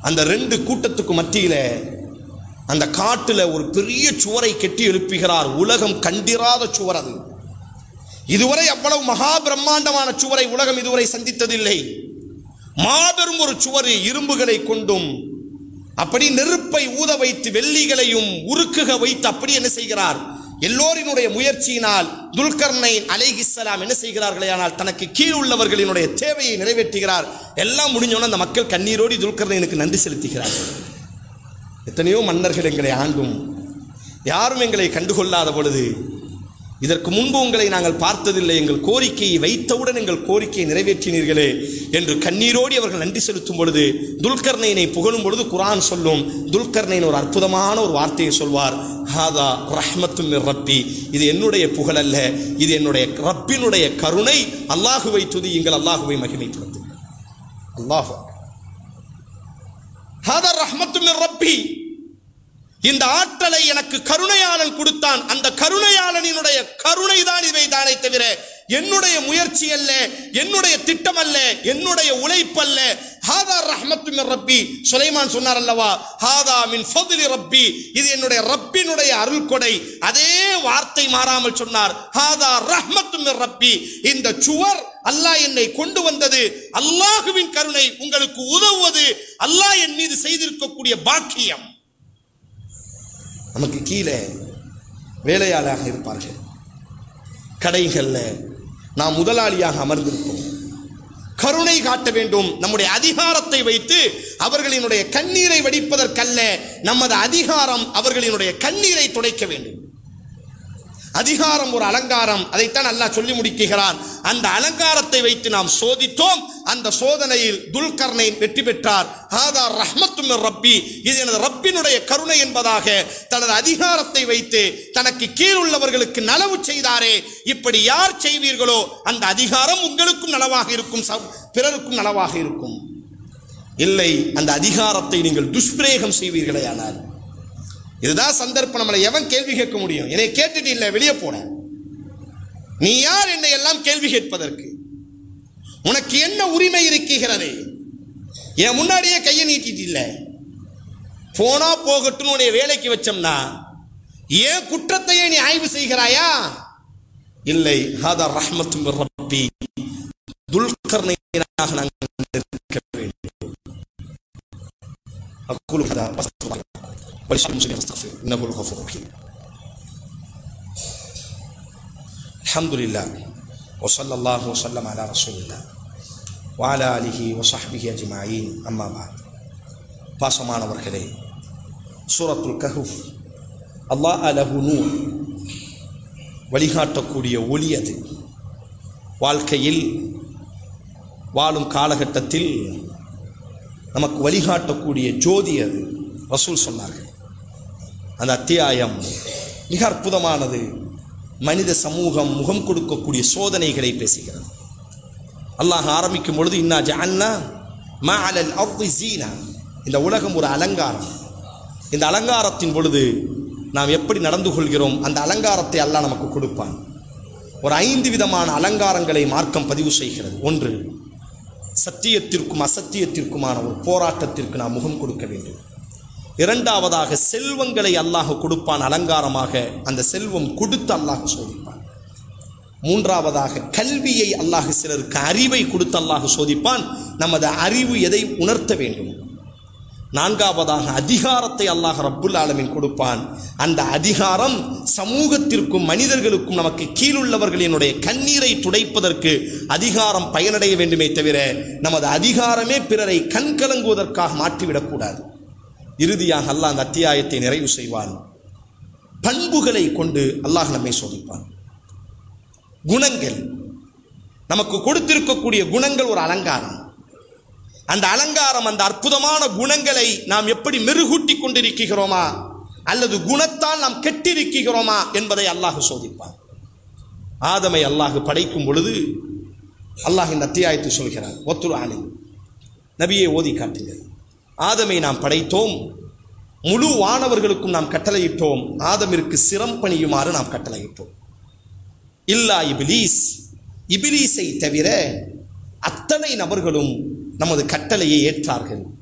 அந்த ரெண்டு கூட்டத்துக்கு மத்தியில அந்த காட்டுல ஒரு பெரிய சுவரை கெட்டி எழுப்புகிறார் உலகம் கண்டிராத சுவர் அது இதுவரை அவ்வளவு மகா பிரம்மாண்டமான சுவரை உலகம் இதுவரை சந்தித்ததில்லை மாபெரும் ஒரு சுவர் இரும்புகளை கொண்டும் அப்படி நெருப்பை ஊத வைத்து வெள்ளிகளையும் உருக்குக வைத்து அப்படி என்ன செய்கிறார் எல்லோரினுடைய முயற்சியினால் துல்கர்னை அலைஹிஸ்ஸலாம் என்ன செய்கிறார்களே ஆனால் தனக்கு கீழ் உள்ளவர்களினுடைய தேவையை நிறைவேற்றுகிறார் எல்லாம் முடிஞ்சோன்னு அந்த மக்கள் கண்ணீரோடி துல்கர்னைனுக்கு நன்றி செலுத்துகிறார்கள் எத்தனையோ மன்னர்கள் எங்களை ஆண்டும் யாரும் எங்களை கண்டுகொள்ளாத பொழுது இதற்கு முன்பு உங்களை நாங்கள் பார்த்ததில்லை எங்கள் கோரிக்கையை வைத்தவுடன் எங்கள் கோரிக்கையை நிறைவேற்றினீர்களே என்று கண்ணீரோடி அவர்கள் நன்றி செலுத்தும் பொழுது துல்கர்னைனை புகழும் பொழுது குரான் சொல்லும் துல்கர்னைன் ஒரு அற்புதமான ஒரு வார்த்தையை சொல்வார் ஹாதா ரஹ்மத்து மிர் ரப்பி இது என்னுடைய புகழ் அல்ல இது என்னுடைய ரப்பினுடைய கருணை அல்லாஹுவை துதியுங்கள் அல்லாஹுவை மகிமைப்படுத்துங்கள் அல்லாஹு ஹாதா ரஹ்மத்து மிர் ரப்பி இந்த ஆற்றலை எனக்கு கருணையாளன் கொடுத்தான் அந்த கருணையாளனினுடைய கருணை தான் இவை தானே தவிர என்னுடைய முயற்சி அல்ல என்னுடைய திட்டம் அல்ல என்னுடைய உழைப்பல்ல ஹாதா ரஹ்மத்து மின் ரப்பி சுலைமான் சொன்னார் அல்லவா ஹாதா மின் ஃபதுலி ரப்பி இது என்னுடைய ரப்பினுடைய அருள் கொடை அதே வார்த்தை மாறாமல் சொன்னார் ஹாதா ரஹ்மத்து மின் ரப்பி இந்த சுவர் அல்லாஹ் என்னை கொண்டு வந்தது அல்லாஹுவின் கருணை உங்களுக்கு உதவுவது அல்லாஹ் என் மீது செய்திருக்கக்கூடிய பாக்கியம் நமக்கு கீழே வேலையாளாக இருப்பார்கள் கடைகளில் நாம் முதலாளியாக அமர்ந்திருப்போம் கருணை காட்ட வேண்டும் நம்முடைய அதிகாரத்தை வைத்து அவர்களினுடைய கண்ணீரை வடிப்பதற்கல்ல நமது அதிகாரம் அவர்களினுடைய கண்ணீரை துடைக்க வேண்டும் அதிகாரம் ஒரு அலங்காரம் அதைத்தான் அல்லாஹ் சொல்லி முடிக்கிறான் அந்த அலங்காரத்தை வைத்து நாம் சோதித்தோம் அந்த சோதனையில் துல்கர்னை வெற்றி பெற்றார் ஹாதா ரஹ்மத்து மிர் ரப்பி இது எனது ரப்பினுடைய கருணை என்பதாக தனது அதிகாரத்தை வைத்து தனக்கு கீழ் உள்ளவர்களுக்கு நலவு செய்தாரே இப்படி யார் செய்வீர்களோ அந்த அதிகாரம் உங்களுக்கும் நலவாக இருக்கும் ச- பிறருக்கும் நலவாக இருக்கும் இல்லை அந்த அதிகாரத்தை நீங்கள் துஷ்பிரயோகம் செய்வீர்களே ஆனால் இதுதான் சந்தர்ப்பம் நம்மளை எவன் கேள்வி கேட்க முடியும் என்னை கேட்டுட்டு இல்லை வெளியே போன நீ யார் என்னை எல்லாம் கேள்வி கேட்பதற்கு உனக்கு என்ன உரிமை இருக்கிறது என் முன்னாடியே கையை நீட்டிட்டு இல்லை போனா போகட்டும் உன்னை வேலைக்கு வச்சோம்னா ஏன் குற்றத்தையே நீ ஆய்வு செய்கிறாயா இல்லை ஹாதா ரஹ்மத்து மிர் ரப்பி துல்கர்ணையாக நாங்கள் இருக்க வேண்டும் அக்குலு ஹதா வஸ்துல்லாஹ். ولشر المسلمين فاستغفر انه هو الغفور الرحيم الحمد لله وصلى الله وسلم على رسول الله وعلى آله وصحبه أجمعين أما بعد பாசமானவர்களே சூரத்துல் கஹுஃப் அல்லாஹ் அலஹு நூர் வழிகாட்டக்கூடிய ஒளி அது வாழ்க்கையில் வாழும் காலகட்டத்தில் நமக்கு வழிகாட்டக்கூடிய ஜோதி அது ரசூல் சொன்னார்கள் அந்த அத்தியாயம் மிக அற்புதமானது மனித சமூகம் முகம் கொடுக்கக்கூடிய சோதனைகளை பேசுகிறது அல்லாஹ் ஆரம்பிக்கும் பொழுது இன்னா ஜஅல்னா மா அலல் அர்தி ஜீனா இந்த உலகம் ஒரு அலங்காரம் இந்த அலங்காரத்தின் பொழுது நாம் எப்படி நடந்து கொள்கிறோம் அந்த அலங்காரத்தை அல்லாஹ் நமக்கு கொடுப்பான் ஒரு ஐந்து விதமான அலங்காரங்களை மார்க்கம் பதிவு செய்கிறது ஒன்று சத்தியத்திற்கும் அசத்தியத்திற்குமான ஒரு போராட்டத்திற்கு நாம் முகம் கொடுக்க வேண்டும் இரண்டாவதாக செல்வங்களை அல்லாஹ் கொடுப்பான் அலங்காரமாக அந்த செல்வம் கொடுத்து அல்லாஹ் சோதிப்பான் மூன்றாவதாக கல்வியை அல்லாஹ் சிலருக்கு அறிவை கொடுத்து அல்லாஹ் சோதிப்பான் நமது அறிவு எதை உணர்த்த வேண்டும் நான்காவதாக அதிகாரத்தை அல்லாஹ் ரப்புல் ஆலமீன் கொடுப்பான் அந்த அதிகாரம் சமூகத்திற்கும் மனிதர்களுக்கும் நமக்கு கீழுள்ளவர்களினுடைய கண்ணீரை துடைப்பதற்கு அதிகாரம் பயனடைய வேண்டுமே தவிர நமது அதிகாரமே பிறரை கண்கலங்குவதற்காக மாற்றிவிடக்கூடாது இறுதியாக அல்லாஹ் அந்த அத்தியாயத்தை நிறைவு செய்வான் பண்புகளை கொண்டு அல்லாஹ் நம்மை சோதிப்பான் குணங்கள் நமக்கு கொடுத்திருக்கக்கூடிய குணங்கள் ஒரு அலங்காரம் அந்த அலங்காரம் அந்த அற்புதமான குணங்களை நாம் எப்படி மெருகூட்டி கொண்டிருக்கிறோமா அல்லது குணத்தால் நாம் கெட்டிருக்கிறோமா என்பதை அல்லாஹ் சோதிப்பான் ஆதமை அல்லாஹ் படைக்கும் பொழுது அல்லாஹ் இந்த அத்தியாயத்தை சொல்கிறார் ஒத்துரு ஆலை நபியை ஓதி காட்டுங்கள் ஆதமை நாம் படைத்தோம் முழு வானவர்களுக்கும் நாம் கட்டளையிட்டோம் ஆதமிற்கு சிரம் பணியுமாறு நாம் கட்டளையிட்டோம் இல்லா இபிலீஸ் இபிலீஸை தவிர அத்தனை நபர்களும் நமது கட்டளையை ஏற்றார்கள்